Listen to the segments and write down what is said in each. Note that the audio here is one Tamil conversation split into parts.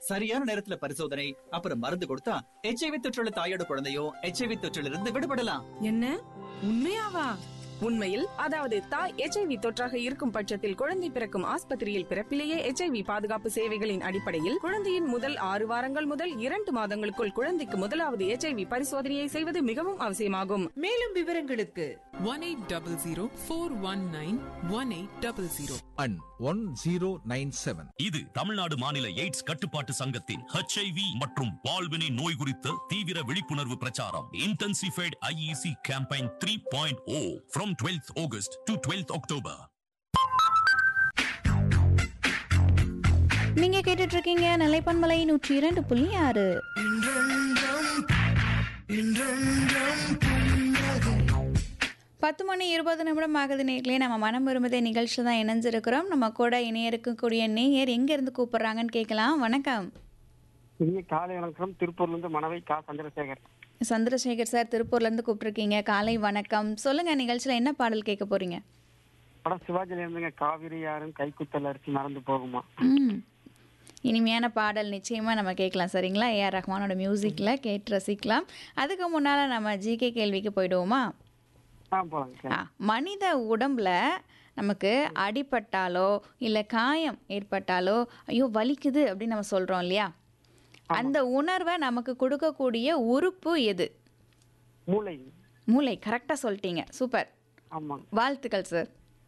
சரியான நேரத்துல பரிசோதனை அப்புறம் மருந்து கொடுத்தா எச்ஐவி தொற்றுள்ள தாயோட குழந்தையும் எச்ஐவி தொற்றிலிருந்து இருந்து விடுபடலாம் என்ன உண்மையாவா உண்மையில் அதாவது தாய் எச்ஐவி தொற்றாக இருக்கும் பட்சத்தில் குழந்தை பிறக்கும் ஆஸ்பத்திரியில் பிறப்பிலேயே எச்ஐவி பாதுகாப்பு சேவைகளின் அடிப்படையில் குழந்தையின் முதல் ஆறு வாரங்கள் முதல் இரண்டு மாதங்களுக்குள் குழந்தைக்கு முதலாவது எச்ஐவி பரிசோதனையை செய்வது மிகவும் அவசியமாகும் மேலும் விவரங்களுக்கு one 1800 and 1097. இது தமிழ்நாடு மாநில எய்ட்ஸ் கட்டுப்பாட்டு சங்கத்தின் ஹெச்ஐவி மற்றும் பால்வினை நோய் குறித்த தீவிர விழிப்புணர்வு பிரச்சாரம் intensified IEC campaign three point O from twelfth August to twelfth October நீங்க கேட்டுட்டு இருக்கீங்க நிலைப்பன்மலை நூற்றி இரண்டு புள்ளி ஆறு பத்து மணி இருபது நிமிடம் ஆகுது நேர்களே நம்ம மனம் விரும்புதே நிகழ்ச்சி தான் இணைஞ்சிருக்கிறோம் நம்ம கூட இணைய இருக்கக்கூடிய நேயர் எங்க இருந்து கூப்பிடுறாங்கன்னு கேட்கலாம் வணக்கம் இனிய காலை வணக்கம் திருப்பூர்ல இருந்து மனவை கா சந்திரசேகர் சந்திரசேகர் சார் திருப்பூர்ல இருந்து கூப்பிட்டுருக்கீங்க காலை வணக்கம் சொல்லுங்க நிகழ்ச்சியில என்ன பாடல் கேட்க போறீங்க படம் சிவாஜில இருந்துங்க காவிரி யாரும் கைக்குத்தல் அரிசி மறந்து போகுமா ம் இனிமையான பாடல் நிச்சயமாக நம்ம கேட்கலாம் சரிங்களா ஏஆர் ரஹ்மானோட மியூசிக்கில் கேட்டு ரசிக்கலாம் அதுக்கு முன்னால் நம்ம ஜிகே கேள்விக்கு போயிடுவோமா ஆ போலாங்க ஆ, மனித உடம்புல நமக்கு அடிபட்டாலோ இல்லை காயம் ஏற்பட்டாலோ ஐயோ வலிக்குது அப்படின்னு நம்ம சொல்கிறோம் இல்லையா அந்த உணர்வை நமக்கு கொடுக்கக்கூடிய உறுப்பு எது மூளை மூளை கரெக்டாக சொல்லிட்டீங்க சூப்பர் ஆமாங்க வாழ்த்துக்கள் சார்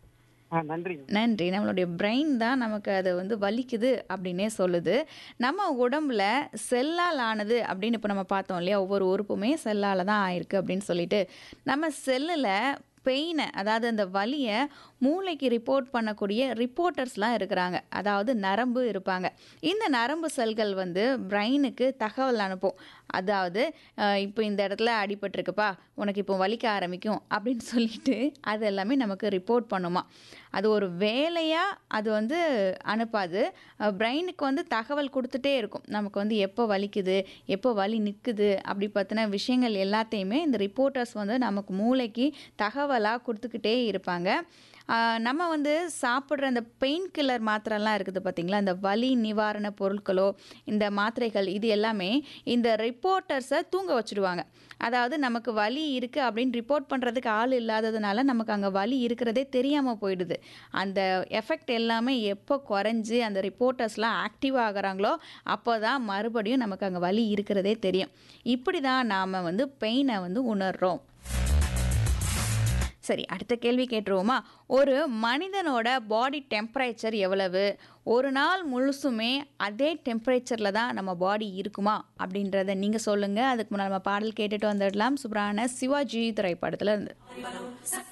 ஆ நன்றிங்க நன்றி நம்மளுடைய பிரெயின் தான் நமக்கு அது வந்து வலிக்குது அப்படின்னே சொல்லுது நம்ம உடம்புல செல்லால் ஆனது அப்படின்னு இப்போ நம்ம பார்த்தோம் இல்லையா ஒவ்வொரு உறுப்புமே செல்லால் தான் ஆயிருக்கு அப்படின்னு சொல்லிட்டு நம்ம செல்லில் பெயினை அதாவது அந்த வலியை மூளைக்கு ரிப்போர்ட் பண்ணக்கூடிய ரிப்போர்ட்டர்ஸ்லாம் இருக்கிறாங்க அதாவது நரம்பு இருப்பாங்க இந்த நரம்பு செல்கள் வந்து பிரெயினுக்கு தகவல் அனுப்பும் அதாவது அஹ், இப்போ இந்த இடத்துல அடிபட்டிருக்குப்பா உனக்கு இப்போ வலிக்க ஆரம்பிக்கும் அப்படின்னு சொல்லிட்டு அது எல்லாமே நமக்கு ரிப்போர்ட் பண்ணுமா அது ஒரு வேலையாக அது வந்து அனுப்பாது பிரெயினுக்கு வந்து தகவல் கொடுத்துட்டே இருக்கும் நமக்கு வந்து எப்போ வலிக்குது எப்போ வலி நிற்குது அப்படி பற்றின விஷயங்கள் எல்லாத்தையுமே இந்த ரிப்போர்ட்டர்ஸ் வந்து நமக்கு மூளைக்கு தகவலாக கொடுத்துக்கிட்டே இருப்பாங்க ஆஹ் நம்ம வந்து சாப்பிட்ற அந்த பெயின் கில்லர் மாத்திரைலாம் இருக்குது பார்த்தீங்களா இந்த வலி நிவாரண பொருட்களோ இந்த மாத்திரைகள் இது எல்லாமே இந்த ரிப்போர்ட்டர்ஸை தூங்க வச்சுடுவாங்க அதாவது நமக்கு வலி இருக்குது அப்படின்னு ரிப்போர்ட் பண்ணுறதுக்கு ஆள் இல்லாததுனால நமக்கு அங்கே வலி இருக்கிறதே தெரியாமல் போயிடுது அந்த எஃபெக்ட் எல்லாமே எப்போ குறைஞ்சி அந்த ரிப்போர்ட்டர்ஸ்லாம் ஆக்டிவ் ஆகுறாங்களோ அப்போ தான் மறுபடியும் நமக்கு அங்கே வலி இருக்கிறதே தெரியும் இப்படி தான் நாம் வந்து பெயினை வந்து உணர்றோம் சரி அடுத்த கேள்வி கேட்டுருவோமா ஒரு மனிதனோட பாடி டெம்பரேச்சர் எவ்வளவு ஒரு நாள் முழுசுமே அதே டெம்பரேச்சரில் தான் நம்ம பாடி இருக்குமா அப்படின்றத நீங்கள் சொல்லுங்கள் அதுக்கு முன்னால் நம்ம பாடல் கேட்டுட்டு வந்துடலாம் சுப்ரான சிவாஜி திரைப்படத்தில் இருந்து